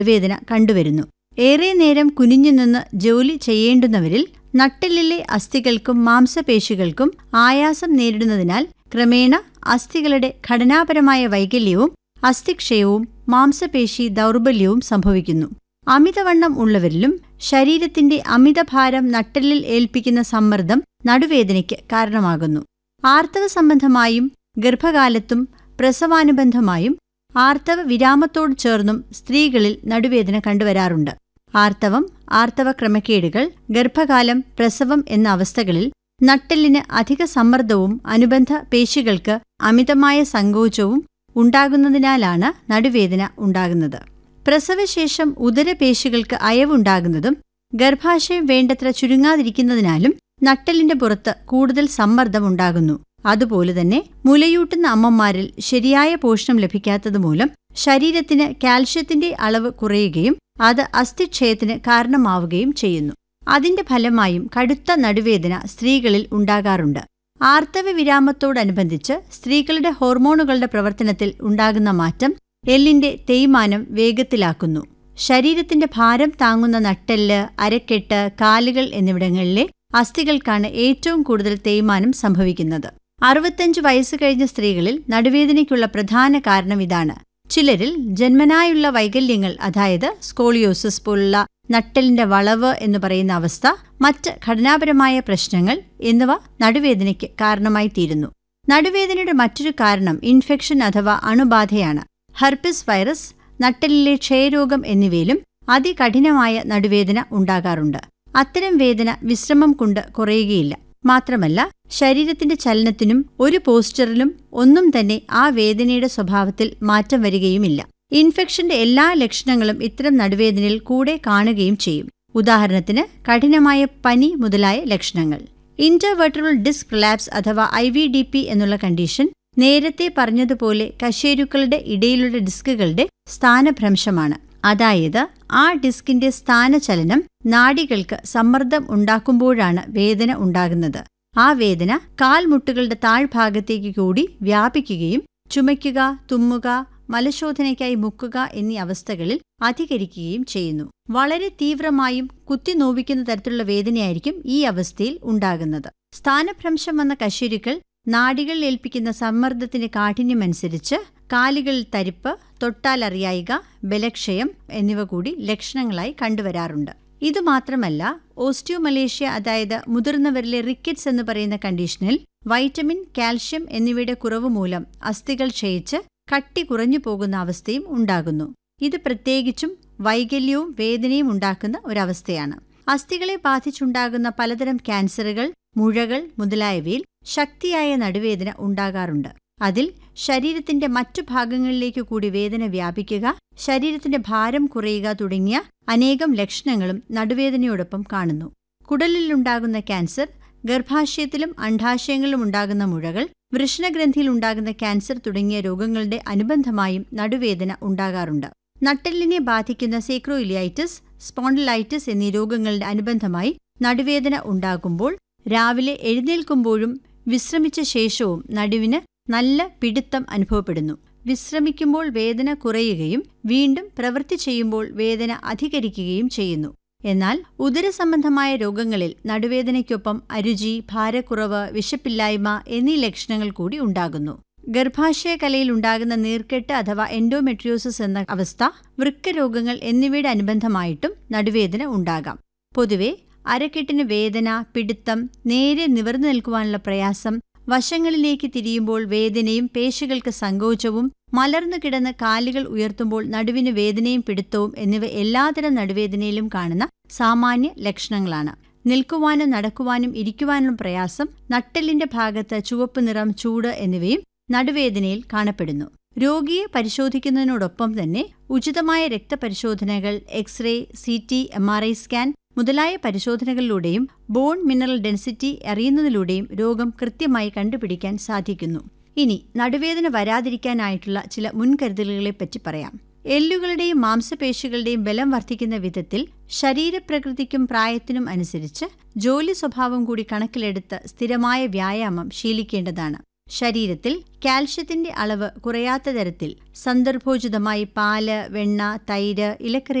വേദന കണ്ടുവരുന്നു ഏറെ നേരം കുനിഞ്ഞു നിന്ന് ജോലി ചെയ്യേണ്ടുന്നവരിൽ നട്ടെല്ലിലെ അസ്ഥികൾക്കും മാംസപേശികൾക്കും ആയാസം നേരിടുന്നതിനാൽ ക്രമേണ അസ്ഥികളുടെ ഘടനാപരമായ വൈകല്യവും അസ്ഥിക്ഷയവും മാംസപേശി ദൗർബല്യവും സംഭവിക്കുന്നു അമിതവണ്ണം ഉള്ളവരിലും ശരീരത്തിന്റെ അമിതഭാരം നട്ടെല്ലിൽ ഏൽപ്പിക്കുന്ന സമ്മർദ്ദം നടുവേദനയ്ക്ക് കാരണമാകുന്നു ആർത്തവ സംബന്ധമായും ഗർഭകാലത്തും പ്രസവാനുബന്ധമായും ആർത്തവ വിരാമത്തോട് ചേർന്നും സ്ത്രീകളിൽ നടുവേദന കണ്ടുവരാറുണ്ട് ആർത്തവം ആർത്തവ ക്രമക്കേടുകൾ ഗർഭകാലം പ്രസവം എന്ന അവസ്ഥകളിൽ നട്ടെല്ലിന് അധിക സമ്മർദ്ദവും അനുബന്ധ പേശികൾക്ക് അമിതമായ സങ്കോചവും ഉണ്ടാകുന്നതിനാലാണ് നടുവേദന ഉണ്ടാകുന്നത് പ്രസവശേഷം ഉദരപേശികൾക്ക് അയവുണ്ടാകുന്നതും ഗർഭാശയം വേണ്ടത്ര ചുരുങ്ങാതിരിക്കുന്നതിനാലും നട്ടെല്ലിന്റെ പുറത്ത് കൂടുതൽ സമ്മർദ്ദം ഉണ്ടാകുന്നു അതുപോലെ തന്നെ മുലയൂട്ടുന്ന അമ്മമാരിൽ ശരിയായ പോഷണം ലഭിക്കാത്തതുമൂലം ശരീരത്തിന് കാൽഷ്യത്തിന്റെ അളവ് കുറയുകയും അത് അസ്ഥിക്ഷയത്തിന് കാരണമാവുകയും ചെയ്യുന്നു അതിന്റെ ഫലമായും കടുത്ത നടുവേദന സ്ത്രീകളിൽ ഉണ്ടാകാറുണ്ട് ആർത്തവ വിരാമത്തോടനുബന്ധിച്ച് സ്ത്രീകളുടെ ഹോർമോണുകളുടെ പ്രവർത്തനത്തിൽ ഉണ്ടാകുന്ന മാറ്റം എല്ലിന്റെ തേയ്മാനം വേഗത്തിലാക്കുന്നു ശരീരത്തിന്റെ ഭാരം താങ്ങുന്ന നട്ടെല്ല് അരക്കെട്ട് കാലുകൾ എന്നിവിടങ്ങളിലെ അസ്ഥികൾക്കാണ് ഏറ്റവും കൂടുതൽ തേയ്മാനം സംഭവിക്കുന്നത് അറുപത്തഞ്ച് വയസ്സ് കഴിഞ്ഞ സ്ത്രീകളിൽ നടുവേദനയ്ക്കുള്ള പ്രധാന കാരണം ഇതാണ് ചിലരിൽ ജന്മനായുള്ള വൈകല്യങ്ങൾ അതായത് സ്കോളിയോസിസ് പോലുള്ള നട്ടെല്ലിന്റെ വളവ് എന്ന് പറയുന്ന അവസ്ഥ മറ്റ് ഘടനാപരമായ പ്രശ്നങ്ങൾ എന്നിവ നടുവേദനയ്ക്ക് കാരണമായി തീരുന്നു നടുവേദനയുടെ മറ്റൊരു കാരണം ഇൻഫെക്ഷൻ അഥവാ അണുബാധയാണ് ഹെർപ്പിസ് വൈറസ് നട്ടെല്ലിലെ ക്ഷയരോഗം എന്നിവയിലും അതികഠിനമായ നടുവേദന ഉണ്ടാകാറുണ്ട് അത്തരം വേദന വിശ്രമം കൊണ്ട് കുറയുകയില്ല മാത്രമല്ല ശരീരത്തിന്റെ ചലനത്തിനും ഒരു പോസ്ചറിലും ഒന്നും തന്നെ ആ വേദനയുടെ സ്വഭാവത്തിൽ മാറ്റം വരികയുമില്ല ഇൻഫെക്ഷന്റെ എല്ലാ ലക്ഷണങ്ങളും ഇത്തരം നടുവേദനയിൽ കൂടെ കാണുകയും ചെയ്യും ഉദാഹരണത്തിന് കഠിനമായ പനി മുതലായ ലക്ഷണങ്ങൾ ഇന്റർവെർട്ടറൽ ഡിസ്ക് റിലാപ്സ് അഥവാ ഐ വി ഡി പി എന്നുള്ള കണ്ടീഷൻ നേരത്തെ പറഞ്ഞതുപോലെ കശേരുക്കളുടെ ഇടയിലുള്ള ഡിസ്കുകളുടെ സ്ഥാനഭ്രംശമാണ് അതായത് ആ ഡിസ്കിന്റെ സ്ഥാനചലനം നാഡികൾക്ക് സമ്മർദ്ദം ഉണ്ടാക്കുമ്പോഴാണ് വേദന ഉണ്ടാകുന്നത് ആ വേദന കാൽമുട്ടുകളുടെ താഴ്ഭാഗത്തേക്ക് കൂടി വ്യാപിക്കുകയും ചുമയ്ക്കുക തുമ്മുക മലശോധനയ്ക്കായി മുക്കുക എന്നീ അവസ്ഥകളിൽ അധികരിക്കുകയും ചെയ്യുന്നു വളരെ തീവ്രമായും കുത്തിനോവിക്കുന്ന തരത്തിലുള്ള വേദനയായിരിക്കും ഈ അവസ്ഥയിൽ ഉണ്ടാകുന്നത് സ്ഥാനഭ്രംശം വന്ന കശേരുക്കൾ നാഡികളിൽ ഏൽപ്പിക്കുന്ന സമ്മർദ്ദത്തിന്റെ കാഠിന്യമനുസരിച്ച് കാലുകളിൽ തരിപ്പ് തൊട്ടാലറിയായിക ബലക്ഷയം എന്നിവ കൂടി ലക്ഷണങ്ങളായി കണ്ടുവരാറുണ്ട് ഇതുമാത്രമല്ല ഓസ്റ്റിയോമലേഷ്യ അതായത് മുതിർന്നവരിലെ റിക്കറ്റ്സ് എന്ന് പറയുന്ന കണ്ടീഷനിൽ വൈറ്റമിൻ കാൽഷ്യം എന്നിവയുടെ കുറവ് മൂലം അസ്ഥികൾ ക്ഷയിച്ച് കട്ടി കുറഞ്ഞു പോകുന്ന അവസ്ഥയും ഉണ്ടാകുന്നു ഇത് പ്രത്യേകിച്ചും വൈകല്യവും വേദനയും ഉണ്ടാക്കുന്ന ഒരവസ്ഥയാണ് അസ്ഥികളെ ബാധിച്ചുണ്ടാകുന്ന പലതരം ക്യാൻസറുകൾ മുഴകൾ മുതലായവയിൽ ശക്തിയായ നടുവേദന ഉണ്ടാകാറുണ്ട് അതിൽ ശരീരത്തിന്റെ മറ്റു ഭാഗങ്ങളിലേക്ക് കൂടി വേദന വ്യാപിക്കുക ശരീരത്തിന്റെ ഭാരം കുറയുക തുടങ്ങിയ അനേകം ലക്ഷണങ്ങളും നടുവേദനയോടൊപ്പം കാണുന്നു കുടലിലുണ്ടാകുന്ന ക്യാൻസർ ഗർഭാശയത്തിലും അണ്ഡാശയങ്ങളിലും ഉണ്ടാകുന്ന മുഴകൾ വൃഷണഗ്രന്ഥിയിൽ ഉണ്ടാകുന്ന ക്യാൻസർ തുടങ്ങിയ രോഗങ്ങളുടെ അനുബന്ധമായും നടുവേദന ഉണ്ടാകാറുണ്ട് നട്ടെല്ലിനെ ബാധിക്കുന്ന സേക്രോയിലിയൈറ്റിസ് സ്പോണ്ടിലൈറ്റിസ് എന്നീ രോഗങ്ങളുടെ അനുബന്ധമായി നടുവേദന ഉണ്ടാകുമ്പോൾ രാവിലെ എഴുന്നേൽക്കുമ്പോഴും വിശ്രമിച്ച ശേഷവും നടുവിന് നല്ല പിടുത്തം അനുഭവപ്പെടുന്നു വിശ്രമിക്കുമ്പോൾ വേദന കുറയുകയും വീണ്ടും പ്രവൃത്തി ചെയ്യുമ്പോൾ വേദന അധികരിക്കുകയും ചെയ്യുന്നു എന്നാൽ ഉദരസംബന്ധമായ രോഗങ്ങളിൽ നടുവേദനയ്ക്കൊപ്പം അരുചി ഭാരക്കുറവ് വിശപ്പില്ലായ്മ എന്നീ ലക്ഷണങ്ങൾ കൂടി ഉണ്ടാകുന്നു ഗർഭാശയ കലയിൽ ഉണ്ടാകുന്ന നീർക്കെട്ട് അഥവാ എൻഡോമെട്രിയോസിസ് എന്ന അവസ്ഥ വൃക്കരോഗങ്ങൾ എന്നിവയുടെ അനുബന്ധമായിട്ടും നടുവേദന ഉണ്ടാകാം പൊതുവെ അരക്കെട്ടിന് വേദന പിടുത്തം നേരെ നിവർന്നു നിൽക്കുവാനുള്ള പ്രയാസം വശങ്ങളിലേക്ക് തിരിയുമ്പോൾ വേദനയും പേശികൾക്ക് സങ്കോചവും മലർന്നു കിടന്ന് കാലുകൾ ഉയർത്തുമ്പോൾ നടുവിന് വേദനയും പിടുത്തവും എന്നിവ എല്ലാതരം നടുവേദനയിലും കാണുന്ന സാമാന്യ ലക്ഷണങ്ങളാണ് നിൽക്കുവാനും നടക്കുവാനും ഇരിക്കുവാനും പ്രയാസം നട്ടെല്ലിന്റെ ഭാഗത്ത് ചുവപ്പ് നിറം ചൂട് എന്നിവയും നടുവേദനയിൽ കാണപ്പെടുന്നു രോഗിയെ പരിശോധിക്കുന്നതിനോടൊപ്പം തന്നെ ഉചിതമായ രക്തപരിശോധനകൾ X ray C T M R I scan മുതലായ പരിശോധനകളിലൂടെയും ബോൺ മിനറൽ ഡെൻസിറ്റി അറിയുന്നതിലൂടെയും രോഗം കൃത്യമായി കണ്ടുപിടിക്കാൻ സാധിക്കുന്നു ഇനി നടുവേദന വരാതിരിക്കാനായിട്ടുള്ള ചില മുൻകരുതലുകളെപ്പറ്റി പറയാം എല്ലുകളുടെയും മാംസപേശികളുടെയും ബലം വർദ്ധിക്കുന്ന വിധത്തിൽ ശരീരപ്രകൃതിക്കും പ്രായത്തിനും അനുസരിച്ച് ജോലി സ്വഭാവം കൂടി കണക്കിലെടുത്ത് സ്ഥിരമായ വ്യായാമം ശീലിക്കേണ്ടതാണ് ശരീരത്തിൽ കാൽഷ്യത്തിന്റെ അളവ് കുറയാത്ത തരത്തിൽ സന്ദർഭോചിതമായി പാല് വെണ്ണ തൈര് ഇലക്കറി